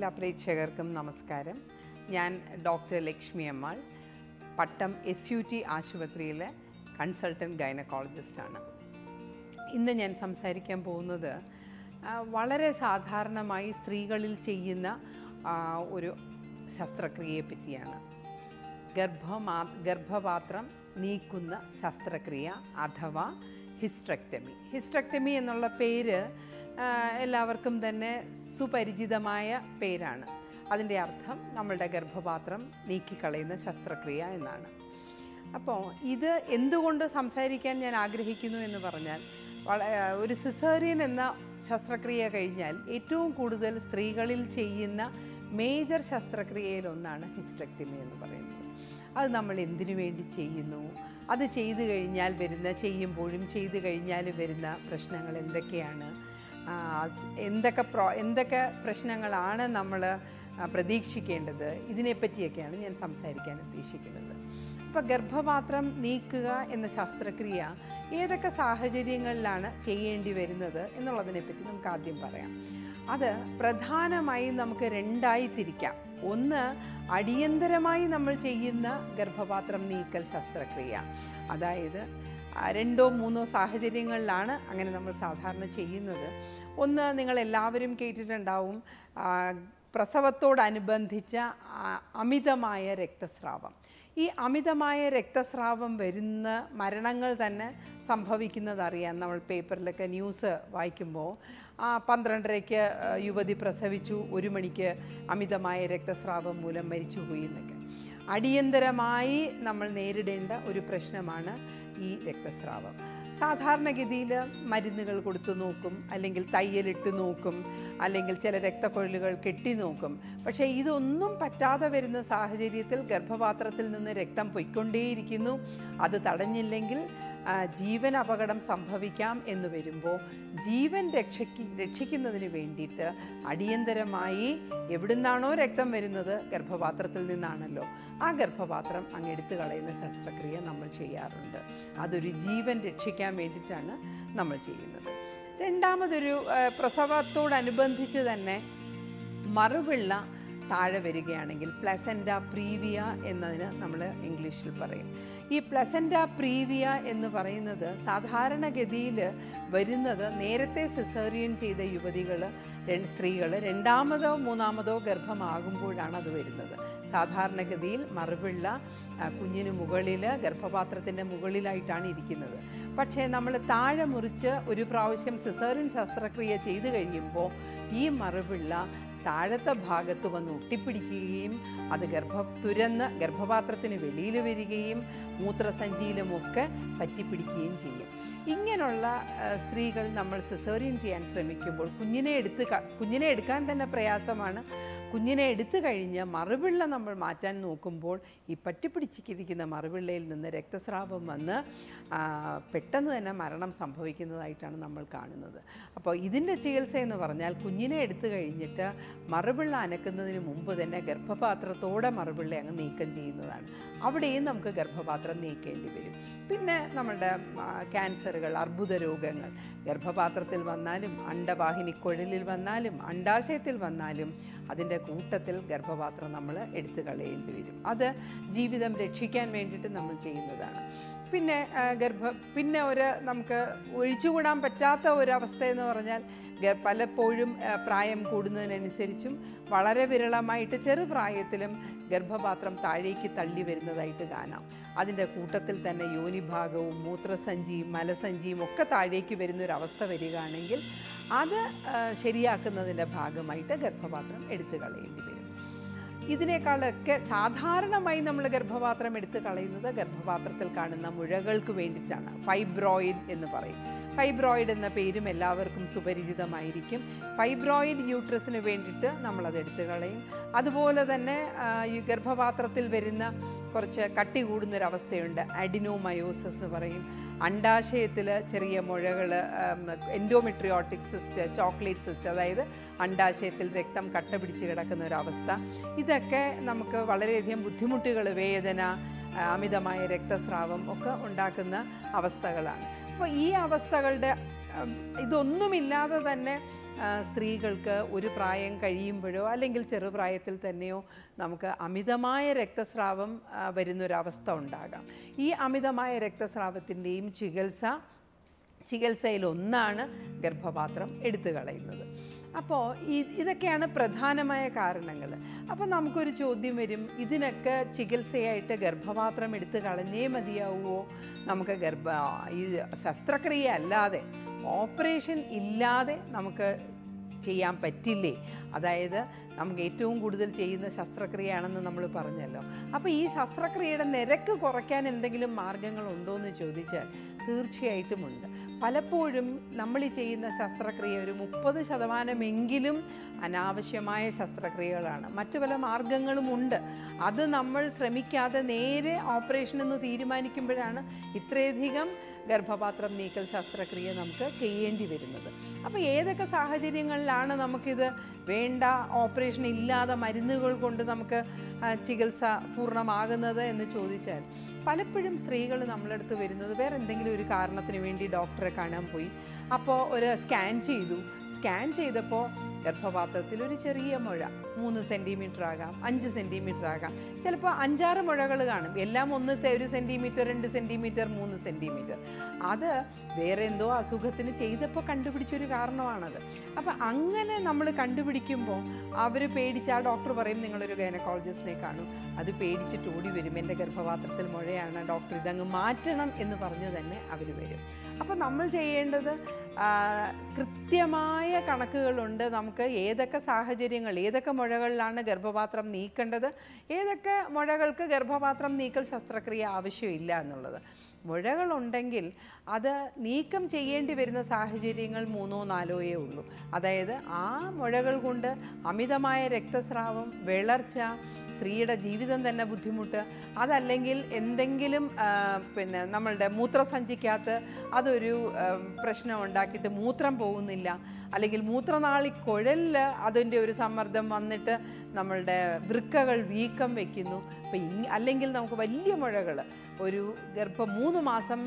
എല്ലാ പ്രേക്ഷകർക്കും നമസ്കാരം ഞാൻ doctor Lakshmi Ammal Pattom S U T ആശുപത്രിയിലെ കൺസൾട്ടൻറ്റ് ഗൈനക്കോളജിസ്റ്റാണ് ഇന്ന് ഞാൻ സംസാരിക്കാൻ പോകുന്നത് ആ, വളരെ സാധാരണമായി സ്ത്രീകളിൽ ചെയ്യുന്ന ആ, ഒരു ശസ്ത്രക്രിയയെ പറ്റിയാണ് ഗർഭമാ ഗർഭപാത്രം നീക്കുന്ന ശസ്ത്രക്രിയ അഥവാ ഹിസ്ട്രക്ടമി ഹിസ്ട്രക്ടമി എന്നുള്ള പേര് ആ, എല്ലാവർക്കും തന്നെ സുപരിചിതമായ പേരാണ് അതിൻ്റെ അർത്ഥം നമ്മളുടെ ഗർഭപാത്രം നീക്കിക്കളയുന്ന ശസ്ത്രക്രിയ എന്നാണ് അപ്പോൾ ഇത് എന്തുകൊണ്ട് സംസാരിക്കാൻ ഞാൻ ആഗ്രഹിക്കുന്നു എന്ന് പറഞ്ഞാൽ വള- ഒരു സിസേറിയൻ എന്ന ശസ്ത്രക്രിയ കഴിഞ്ഞാൽ ഏറ്റവും കൂടുതൽ സ്ത്രീകളിൽ ചെയ്യുന്ന മേജർ ശസ്ത്രക്രിയയിലൊന്നാണ് ഹിസ്റ്റക്ടമി എന്ന് പറയുന്നത് അത് നമ്മൾ എന്തിനു വേണ്ടി ചെയ്യുന്നു അത് ചെയ്തു കഴിഞ്ഞാൽ വരുന്ന ചെയ്യുമ്പോഴും ചെയ്തു കഴിഞ്ഞാലും വരുന്ന പ്രശ്നങ്ങൾ എന്തൊക്കെയാണ് ആ, എന്തൊക്കെ പ്രോ എന്തൊക്കെ പ്രശ്നങ്ങളാണ് നമ്മൾ പ്രതീക്ഷിക്കേണ്ടത് ഇതിനെപ്പറ്റിയൊക്കെയാണ് ഞാൻ സംസാരിക്കാൻ ഉദ്ദേശിക്കുന്നത് അപ്പോൾ ഗർഭപാത്രം നീക്കുക എന്ന ശസ്ത്രക്രിയ ഏതൊക്കെ സാഹചര്യങ്ങളിലാണ് ചെയ്യേണ്ടി വരുന്നത് എന്നുള്ളതിനെപ്പറ്റി നമുക്ക് ആദ്യം പറയാം അത് പ്രധാനമായും നമുക്ക് രണ്ടായി തിരിക്കാം ഒന്ന് അടിയന്തരമായി നമ്മൾ ചെയ്യുന്ന ഗർഭപാത്രം നീക്കൽ ശസ്ത്രക്രിയ അതായത് ആ, രണ്ടോ മൂന്നോ സാഹചര്യങ്ങളിലാണ് അങ്ങനെ നമ്മൾ സാധാരണ ചെയ്യുന്നത് ഒന്ന് നിങ്ങൾ എല്ലാവരും കേട്ടിട്ടുണ്ടാവും ആ, പ്രസവത്തോടനുബന്ധിച്ച ആ, അമിതമായ രക്തസ്രാവം ഈ അമിതമായ രക്തസ്രാവം വരുന്ന മരണങ്ങൾ തന്നെ സംഭവിക്കുന്നത് അറിയാം നമ്മൾ പേപ്പറിലൊക്കെ ന്യൂസ് വായിക്കുമ്പോൾ ആ പന്ത്രണ്ടരയ്ക്ക് ആ, യുവതി പ്രസവിച്ചു ഒരു മണിക്ക് അമിതമായ രക്തസ്രാവം മൂലം മരിച്ചുപോയി എന്നൊക്കെ അടിയന്തരമായി നമ്മൾ നേരിടേണ്ട ഒരു പ്രശ്നമാണ് ഈ രക്തസ്രാവം സാധാരണഗതിയിൽ മരുന്നുകൾ കൊടുത്തു നോക്കും അല്ലെങ്കിൽ തയ്യലിട്ട് നോക്കും അല്ലെങ്കിൽ ചില രക്തക്കൊഴലുകൾ കെട്ടി നോക്കും പക്ഷേ ഇതൊന്നും പറ്റാതെ വരുന്ന സാഹചര്യത്തിൽ ഗർഭപാത്രത്തിൽ നിന്ന് രക്തം പൊയ്ക്കൊണ്ടേയിരിക്കുന്നു അത് തടഞ്ഞില്ലെങ്കിൽ ആ, ജീവൻ അപകടം സംഭവിക്കാം എന്ന് വരുമ്പോൾ ജീവൻ രക്ഷയ്ക്ക് രക്ഷിക്കുന്നതിന് വേണ്ടിയിട്ട് അടിയന്തരമായി എവിടുന്നാണോ രക്തം വരുന്നത് ഗർഭപാത്രത്തിൽ നിന്നാണല്ലോ ആ ഗർഭപാത്രം അങ്ങ് എടുത്തു കളയുന്ന ശസ്ത്രക്രിയ നമ്മൾ ചെയ്യാറുണ്ട് അതൊരു ജീവൻ രക്ഷിക്കാൻ വേണ്ടിയിട്ടാണ് നമ്മൾ ചെയ്യുന്നത് രണ്ടാമതൊരു ആ, പ്രസവത്തോടനുബന്ധിച്ച് തന്നെ മറുപിള്ള താഴെ വരികയാണെങ്കിൽ പ്ലസൻറ്റ പ്രീവിയ എന്നതിന് നമ്മൾ ഇംഗ്ലീഷിൽ പറയും ഈ പ്ലസൻറ്റ പ്രീവിയ എന്ന് പറയുന്നത് സാധാരണഗതിയിൽ വരുന്നത് നേരത്തെ സിസേറിയൻ ചെയ്ത യുവതികൾ രണ്ട് സ്ത്രീകൾ രണ്ടാമതോ മൂന്നാമതോ ഗർഭമാകുമ്പോഴാണ് അത് വരുന്നത് സാധാരണഗതിയിൽ മറുപിള്ള ആ, കുഞ്ഞിന് മുകളിൽ ഗർഭപാത്രത്തിൻ്റെ മുകളിലായിട്ടാണ് ഇരിക്കുന്നത് പക്ഷേ നമ്മൾ താഴെ മുറിച്ച് ഒരു പ്രാവശ്യം സിസേറിയൻ ശസ്ത്രക്രിയ ചെയ്തു കഴിയുമ്പോൾ ഈ മറുപിള്ള താഴത്തെ ഭാഗത്ത് വന്ന് ഒട്ടിപ്പിടിക്കുകയും അത് ഗർഭ തുരന്ന് ഗർഭപാത്രത്തിന് വെളിയിൽ വരികയും മൂത്രസഞ്ചിയിലുമൊക്കെ പറ്റിപ്പിടിക്കുകയും ചെയ്യും ഇങ്ങനെയുള്ള ആ, സ്ത്രീകൾ നമ്മൾ സിസേറിയൻ ചെയ്യാൻ ശ്രമിക്കുമ്പോൾ കുഞ്ഞിനെ എടുത്ത് ക- കുഞ്ഞിനെ എടുക്കാൻ തന്നെ പ്രയാസമാണ് കുഞ്ഞിനെ എടുത്തു കഴിഞ്ഞ് മറുപിള്ള നമ്മൾ മാറ്റാൻ നോക്കുമ്പോൾ ഈ പറ്റിപ്പിടിച്ചിരിക്കുന്ന മറുപിള്ളയിൽ നിന്ന് രക്തസ്രാവം വന്ന് ആ, പെട്ടെന്ന് തന്നെ മരണം സംഭവിക്കുന്നതായിട്ടാണ് നമ്മൾ കാണുന്നത് അപ്പോൾ ഇതിൻ്റെ ചികിത്സ എന്ന് പറഞ്ഞാൽ കുഞ്ഞിനെ എടുത്തു കഴിഞ്ഞിട്ട് മറുപിള്ള അനക്കുന്നതിന് മുമ്പ് തന്നെ ഗർഭപാത്രത്തോടെ മറുപിള്ള അങ്ങ് നീക്കം ചെയ്യുന്നതാണ് അവിടെയും നമുക്ക് ഗർഭപാത്രം നീക്കേണ്ടി വരും പിന്നെ നമ്മുടെ ആ, ക്യാൻസറുകൾ അർബുദ രോഗങ്ങൾ ഗർഭപാത്രത്തിൽ വന്നാലും അണ്ടവാഹിനിക്കുഴലിൽ വന്നാലും അണ്ടാശയത്തിൽ വന്നാലും അതിൻ്റെ കൂട്ടത്തിൽ ഗർഭപാത്രം നമ്മൾ എടുത്തു കളയേണ്ടി വരും അത് ജീവിതം രക്ഷിക്കാൻ വേണ്ടിയിട്ട് നമ്മൾ ചെയ്യുന്നതാണ് പിന്നെ ആ, ഗർഭ പിന്നെ ഒരു നമുക്ക് ഒഴിച്ചുകൂടാൻ പറ്റാത്ത ഒരവസ്ഥ എന്ന് പറഞ്ഞാൽ ഗ- പലപ്പോഴും ആ, പ്രായം കൂടുന്നതിനനുസരിച്ചും വളരെ വിരളമായിട്ട് ചെറുപ്രായത്തിലും ഗർഭപാത്രം താഴേക്ക് തള്ളി വരുന്നതായിട്ട് കാണാം അതിൻ്റെ കൂട്ടത്തിൽ തന്നെ യോനിഭാഗവും മൂത്രസഞ്ചിയും മലസഞ്ചിയും ഒക്കെ താഴേക്ക് വരുന്ന ഒരു അവസ്ഥ വരികയാണെങ്കിൽ അത് ആ, ശരിയാക്കുന്നതിൻ്റെ ഭാഗമായിട്ട് ഗർഭപാത്രം എടുത്തു കളയേണ്ടി വരും ഇതിനേക്കാളൊക്കെ സാധാരണമായി നമ്മൾ ഗർഭപാത്രം എടുത്ത് കളയുന്നത് ഗർഭപാത്രത്തിൽ കാണുന്ന മുഴകൾക്ക് വേണ്ടിയിട്ടാണ് ഫൈബ്രോയിഡ് എന്ന് പറയും ഫൈബ്രോയിഡ് എന്ന പേരും എല്ലാവർക്കും സുപരിചിതമായിരിക്കും ഫൈബ്രോയിഡ് യൂട്രസിന് വേണ്ടിയിട്ട് നമ്മളത് എടുത്തു കളയും അതുപോലെ തന്നെ ആ, ഈ ഗർഭപാത്രത്തിൽ വരുന്ന കുറച്ച് കട്ടി കൂടുന്നൊരവസ്ഥയുണ്ട് അഡിനോമയോസിസ് എന്ന് പറയും അണ്ടാശയത്തിൽ ചെറിയ മുഴകൾ എൻഡോമെട്രിയോട്ടിക് സിസ്റ്റ് ചോക്ലേറ്റ് സിസ്റ്റ് അതായത് അണ്ടാശയത്തിൽ രക്തം കട്ട പിടിച്ച് കിടക്കുന്ന ഒരവസ്ഥ ഇതൊക്കെ നമുക്ക് വളരെയധികം ബുദ്ധിമുട്ടുകൾ വേദന ആ, അമിതമായ രക്തസ്രാവം ഒക്കെ ഉണ്ടാക്കുന്ന അവസ്ഥകളാണ് അപ്പോൾ ഈ അവസ്ഥകളുടെ ഉം, ഇതൊന്നുമില്ലാതെ തന്നെ ആ, സ്ത്രീകൾക്ക് ഒരു പ്രായം കഴിയുമ്പോഴോ അല്ലെങ്കിൽ ചെറുപ്രായത്തിൽ തന്നെയോ നമുക്ക് അമിതമായ രക്തസ്രാവം ആ, വരുന്നൊരവസ്ഥ ഉണ്ടാകാം ഈ അമിതമായ രക്തസ്രാവത്തിൻ്റെയും ചികിത്സ ചികിത്സയിൽ ഒന്നാണ് ഗർഭപാത്രം എടുത്തു കളയുന്നത് അപ്പോൾ ഈ ഇതൊക്കെയാണ് പ്രധാനമായ കാരണങ്ങൾ അപ്പോൾ നമുക്കൊരു ചോദ്യം വരും ഇതിനൊക്കെ ചികിത്സയായിട്ട് ഗർഭപാത്രം എടുത്തു കളഞ്ഞേ മതിയാവുമോ നമുക്ക് ഗർഭ ഈ ശസ്ത്രക്രിയ അല്ലാതെ ഓപ്പറേഷൻ ഇല്ലാതെ നമുക്ക് ചെയ്യാൻ പറ്റില്ലേ അതായത് നമുക്ക് ഏറ്റവും കൂടുതൽ ചെയ്യുന്ന ശസ്ത്രക്രിയയാണെന്ന് നമ്മൾ പറഞ്ഞല്ലോ അപ്പോൾ ഈ ശസ്ത്രക്രിയയുടെ നിരക്ക് കുറയ്ക്കാൻ എന്തെങ്കിലും മാർഗങ്ങളുണ്ടോ എന്ന് ചോദിച്ചാൽ തീർച്ചയായിട്ടുമുണ്ട് പലപ്പോഴും നമ്മൾ ഈ ചെയ്യുന്ന ശസ്ത്രക്രിയ ഒരു മുപ്പത് ശതമാനമെങ്കിലും അനാവശ്യമായ ശസ്ത്രക്രിയകളാണ് മറ്റു പല മാർഗങ്ങളുമുണ്ട് അത് നമ്മൾ ശ്രമിക്കാതെ നേരെ ഓപ്പറേഷൻ എന്ന് തീരുമാനിക്കുമ്പോഴാണ് ഇത്രയധികം ഗർഭപാത്രം നീക്കൽ ശസ്ത്രക്രിയ നമുക്ക് ചെയ്യേണ്ടി വരുന്നത് അപ്പോൾ ഏതൊക്കെ സാഹചര്യങ്ങളിലാണ് നമുക്കിത് വേണ്ട ഓപ്പറേഷൻ ഇല്ലാതെ മരുന്നുകൾ കൊണ്ട് നമുക്ക് ആ, ചികിത്സ പൂർണ്ണമാകുന്നത് എന്ന് ചോദിച്ചാൽ പലപ്പോഴും സ്ത്രീകൾ നമ്മളടുത്ത് വരുന്നത് വേറെ എന്തെങ്കിലും ഒരു കാരണത്തിന് വേണ്ടി ഡോക്ടറെ കാണാൻ പോയി അപ്പോൾ ഒരു സ്കാൻ ചെയ്തു സ്കാൻ ചെയ്തപ്പോൾ ഗർഭപാത്രത്തിൽ ഒരു ചെറിയ മുഴ മൂന്ന് സെൻറ്റിമീറ്റർ ആകാം അഞ്ച് സെൻറ്റിമീറ്റർ ആകാം ചിലപ്പോൾ അഞ്ചാറ് മുഴകൾ കാണും എല്ലാം ഒന്ന് സെ- ഒരു സെൻറ്റിമീറ്റർ രണ്ട് സെൻറ്റിമീറ്റർ മൂന്ന് സെൻറ്റിമീറ്റർ അത് വേറെ എന്തോ അസുഖത്തിന് ചെയ്തപ്പോൾ കണ്ടുപിടിച്ചൊരു കാരണമാണത് അപ്പം അങ്ങനെ നമ്മൾ കണ്ടുപിടിക്കുമ്പോൾ അവർ പേടിച്ച് ആ ഡോക്ടർ പറയും നിങ്ങളൊരു ഗൈനക്കോളജിസ്റ്റിനെ കാണും അത് പേടിച്ചിട്ട് ഓടി വരും എൻ്റെ ഗർഭപാത്രത്തിൽ മുഴയാണ് ഡോക്ടർ ഇതങ്ങ് മാറ്റണം എന്ന് പറഞ്ഞ് തന്നെ അവർ വരും അപ്പം നമ്മൾ ചെയ്യേണ്ടത് ആ, കൃത്യമായ കണക്കുകളുണ്ട് നമുക്ക് ഏതൊക്കെ സാഹചര്യങ്ങൾ ഏതൊക്കെ മുഴകളിലാണ് ഗർഭപാത്രം നീക്കേണ്ടത് ഏതൊക്കെ മുഴകൾക്ക് ഗർഭപാത്രം നീക്കൽ ശസ്ത്രക്രിയ ആവശ്യമില്ല എന്നുള്ളത് മുഴകളുണ്ടെങ്കിൽ അത് നീക്കം ചെയ്യേണ്ടി വരുന്ന സാഹചര്യങ്ങൾ മൂന്നോ നാലോയേ ഉള്ളൂ അതായത് ആ മുഴകൾ കൊണ്ട് അമിതമായ രക്തസ്രാവം വിളർച്ച സ്ത്രീയുടെ ജീവിതം തന്നെ ബുദ്ധിമുട്ട് അതല്ലെങ്കിൽ എന്തെങ്കിലും ആ, പിന്നെ നമ്മളുടെ മൂത്രസഞ്ചിക്കകത്ത് അതൊരു ആ, പ്രശ്നം ഉണ്ടാക്കിയിട്ട് മൂത്രം പോകുന്നില്ല അല്ലെങ്കിൽ മൂത്രനാളി കുഴലിൽ അതിൻ്റെ ഒരു സമ്മർദ്ദം വന്നിട്ട് നമ്മളുടെ വൃക്കകൾ വീക്കം വെക്കുന്നു അപ്പം ഇ അല്ലെങ്കിൽ നമുക്ക് വലിയ മുഴകൾ ഒരു ഗർഭം മൂന്ന് മാസം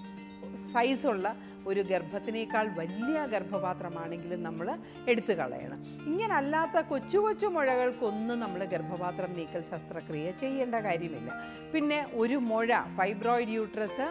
സൈസുള്ള ഒരു ഗർഭത്തിനേക്കാൾ വലിയ ഗർഭപാത്രമാണെങ്കിലും നമ്മൾ എടുത്തു കളയണം ഇങ്ങനല്ലാത്ത കൊച്ചു കൊച്ചു മുഴകൾക്കൊന്നും നമ്മൾ ഗർഭപാത്രം നീക്കൽ ശസ്ത്രക്രിയ ചെയ്യേണ്ട കാര്യമില്ല പിന്നെ ഒരു മുഴ ഫൈബ്രോയിഡ് യൂട്രസ്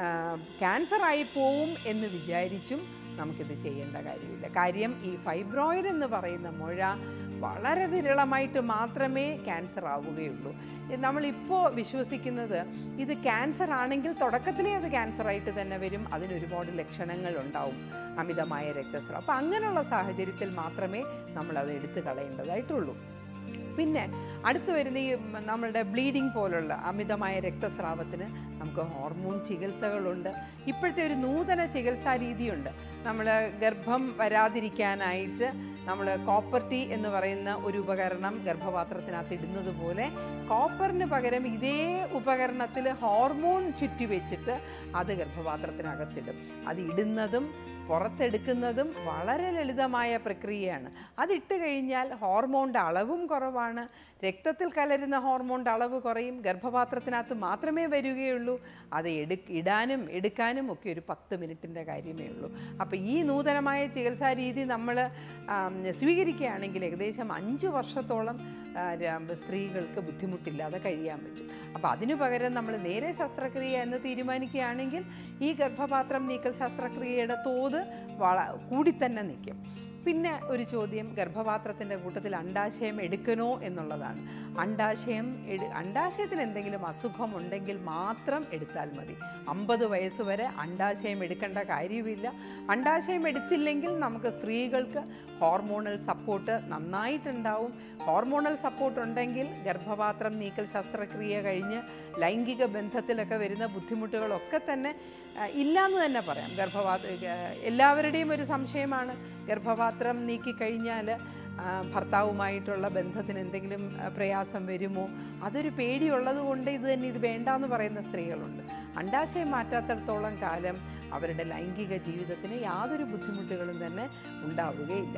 ക്യാൻസറായി പോവും എന്ന് വിചാരിച്ചും നമുക്കിത് ചെയ്യേണ്ട കാര്യമില്ല കാര്യം ഈ ഫൈബ്രോയിഡ് എന്ന് പറയുന്ന മുഴ വളരെ വിരളമായിട്ട് മാത്രമേ ക്യാൻസർ ആവുകയുള്ളൂ നമ്മളിപ്പോൾ വിശ്വസിക്കുന്നത് ഇത് ക്യാൻസർ ആണെങ്കിൽ തുടക്കത്തിലേ അത് ക്യാൻസറായിട്ട് തന്നെ വരും അതിന് ഒരുപാട് ലക്ഷണങ്ങൾ ഉണ്ടാവും അമിതമായ രക്തസ്രാവം അപ്പം അങ്ങനെയുള്ള സാഹചര്യത്തിൽ മാത്രമേ നമ്മളത് എടുത്തു കളയേണ്ടതായിട്ടുള്ളൂ പിന്നെ അടുത്ത് വരുന്ന ഈ മ- നമ്മളുടെ ബ്ലീഡിങ് പോലുള്ള അമിതമായ രക്തസ്രാവത്തിന് നമുക്ക് ഹോർമോൺ ചികിത്സകളുണ്ട് ഇപ്പോഴത്തെ ഒരു നൂതന ചികിത്സാ രീതിയുണ്ട് നമ്മൾ ഗർഭം വരാതിരിക്കാനായിട്ട് നമ്മൾ കോപ്പർ ടീ എന്ന് പറയുന്ന ഒരു ഉപകരണം ഗർഭപാത്രത്തിനകത്ത് ഇടുന്നത് പോലെ കോപ്പറിന് പകരം ഇതേ ഉപകരണത്തിൽ ഹോർമോൺ ചുറ്റി വെച്ചിട്ട് അത് ഗർഭപാത്രത്തിനകത്തിടും അത് ഇടുന്നതും പുറത്തെടുക്കുന്നതും വളരെ ലളിതമായ പ്രക്രിയയാണ് അതിട്ട് കഴിഞ്ഞാൽ ഹോർമോണിൻ്റെ അളവും കുറവാണ് രക്തത്തിൽ കലരുന്ന ഹോർമോണിൻ്റെ അളവ് കുറയും ഗർഭപാത്രത്തിനകത്ത് മാത്രമേ വരികയുള്ളൂ അത് എടു ഇടാനും എടുക്കാനും ഒക്കെ ഒരു പത്ത് മിനിറ്റിൻ്റെ കാര്യമേ ഉള്ളൂ അപ്പോൾ ഈ നൂതനമായ ചികിത്സാ രീതി നമ്മൾ സ്വീകരിക്കുകയാണെങ്കിൽ ഏകദേശം അഞ്ച് വർഷത്തോളം ആ, ര- സ്ത്രീകൾക്ക് ബുദ്ധിമുട്ടില്ലാതെ കഴിയാൻ പറ്റും അപ്പോൾ അതിനു പകരം നമ്മൾ നേരെ ശസ്ത്രക്രിയ എന്ന് തീരുമാനിക്കുകയാണെങ്കിൽ ഈ ഗർഭപാത്രം നീക്കൽ ശസ്ത്രക്രിയയുടെ തോത് വള കൂടി തന്നെ നിൽക്കും പിന്നെ ഒരു ചോദ്യം ഗർഭപാത്രത്തിൻ്റെ കൂട്ടത്തിൽ അണ്ടാശയം എടുക്കണോ എന്നുള്ളതാണ് അണ്ടാശയം എടു അണ്ടാശയത്തിന് എന്തെങ്കിലും അസുഖം ഉണ്ടെങ്കിൽ മാത്രം എടുത്താൽ മതി അമ്പത് വയസ്സ് വരെ അണ്ടാശയം എടുക്കേണ്ട കാര്യമില്ല അണ്ടാശയം എടുത്തില്ലെങ്കിൽ നമുക്ക് സ്ത്രീകൾക്ക് ഹോർമോണൽ സപ്പോർട്ട് നന്നായിട്ടുണ്ടാവും ഹോർമോണൽ സപ്പോർട്ട് ഉണ്ടെങ്കിൽ ഗർഭപാത്രം നീക്കൽ ശസ്ത്രക്രിയ കഴിഞ്ഞ് ലൈംഗിക ബന്ധത്തിലൊക്കെ വരുന്ന ബുദ്ധിമുട്ടുകളൊക്കെ തന്നെ ആ, ഇല്ലാന്ന് തന്നെ പറയാം ഗർഭപാത്ര എല്ലാവരുടെയും ഒരു സംശയമാണ് ഗർഭപാത്രം നീക്കിക്കഴിഞ്ഞാൽ ആ, ഭർത്താവുമായിട്ടുള്ള ബന്ധത്തിന് എന്തെങ്കിലും ആ, പ്രയാസം വരുമോ അതൊരു പേടിയുള്ളത് കൊണ്ട് ഇത് തന്നെ ഇത് വേണ്ടാന്ന് പറയുന്ന സ്ത്രീകളുണ്ട് അണ്ടാശയം മാറ്റാത്തിടത്തോളം കാലം അവരുടെ ലൈംഗിക ജീവിതത്തിന് യാതൊരു ബുദ്ധിമുട്ടുകളും തന്നെ ഉണ്ടാവുകയില്ല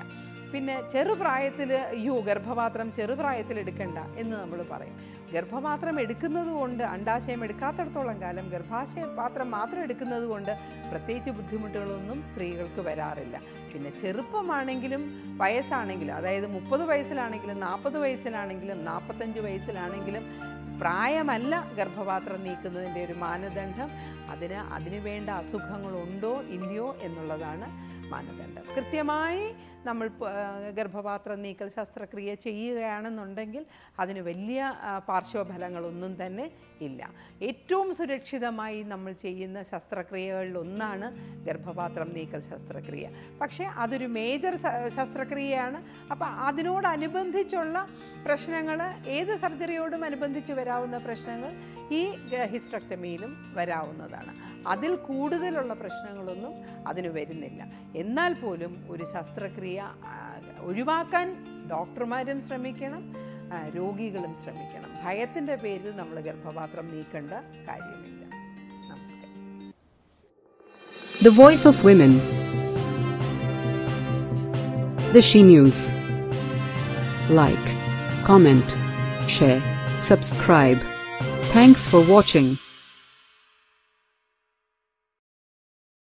പിന്നെ ചെറുപ്രായത്തിൽ അയ്യോ ഗർഭപാത്രം ചെറുപ്രായത്തിൽ എടുക്കണ്ട എന്ന് നമ്മൾ പറയും ഗർഭപാത്രം എടുക്കുന്നത് കൊണ്ട് അണ്ടാശയം എടുക്കാത്തിടത്തോളം കാലം ഗർഭാശയ പാത്രം മാത്രം എടുക്കുന്നത് കൊണ്ട് പ്രത്യേകിച്ച് ബുദ്ധിമുട്ടുകളൊന്നും സ്ത്രീകൾക്ക് വരാറില്ല പിന്നെ ചെറുപ്പമാണെങ്കിലും വയസ്സാണെങ്കിലും അതായത് മുപ്പത് വയസ്സിലാണെങ്കിലും നാൽപ്പത് വയസ്സിലാണെങ്കിലും നാൽപ്പത്തഞ്ച് വയസ്സിലാണെങ്കിലും പ്രായമല്ല ഗർഭപാത്രം നീക്കുന്നതിൻ്റെ ഒരു മാനദണ്ഡം അതിന് അതിന് വേണ്ട അസുഖങ്ങളുണ്ടോ ഇല്ലയോ എന്നുള്ളതാണ് മാനദണ്ഡം കൃത്യമായി നമ്മൾ പ- ആ, ഗർഭപാത്രം നീക്കൽ ശസ്ത്രക്രിയ ചെയ്യുകയാണെന്നുണ്ടെങ്കിൽ അതിന് വലിയ ആ, പാർശ്വഫലങ്ങളൊന്നും തന്നെ ഇല്ല ഏറ്റവും സുരക്ഷിതമായി നമ്മൾ ചെയ്യുന്ന ശസ്ത്രക്രിയകളിൽ ഒന്നാണ് ഗർഭപാത്രം നീക്കൽ ശസ്ത്രക്രിയ പക്ഷേ അതൊരു മേജർ സ- ശസ്ത്രക്രിയയാണ് അപ്പോൾ അതിനോടനുബന്ധിച്ചുള്ള പ്രശ്നങ്ങൾ ഏത് സർജറിയോടും അനുബന്ധിച്ച് വരാവുന്ന പ്രശ്നങ്ങൾ ഈ ഹിസ്റ്റക്ടമിയിലും വരാവുന്നതാണ് അതിൽ കൂടുതലുള്ള പ്രശ്നങ്ങളൊന്നും അതിന് വരുന്നില്ല എന്നാൽ പോലും ഒരു ശസ്ത്രക്രിയ ആ, ഒഴിവാക്കാൻ ഡോക്ടർമാരും ശ്രമിക്കണം ആ, രോഗികളും ശ്രമിക്കണം ഭയത്തിൻ്റെ പേരിൽ നമ്മൾ ഗർഭപാത്രം നീക്കേണ്ട കാര്യമില്ല നമസ്കാരം The Voice of Women. The She News. Like, comment, share, subscribe. Thanks for watching.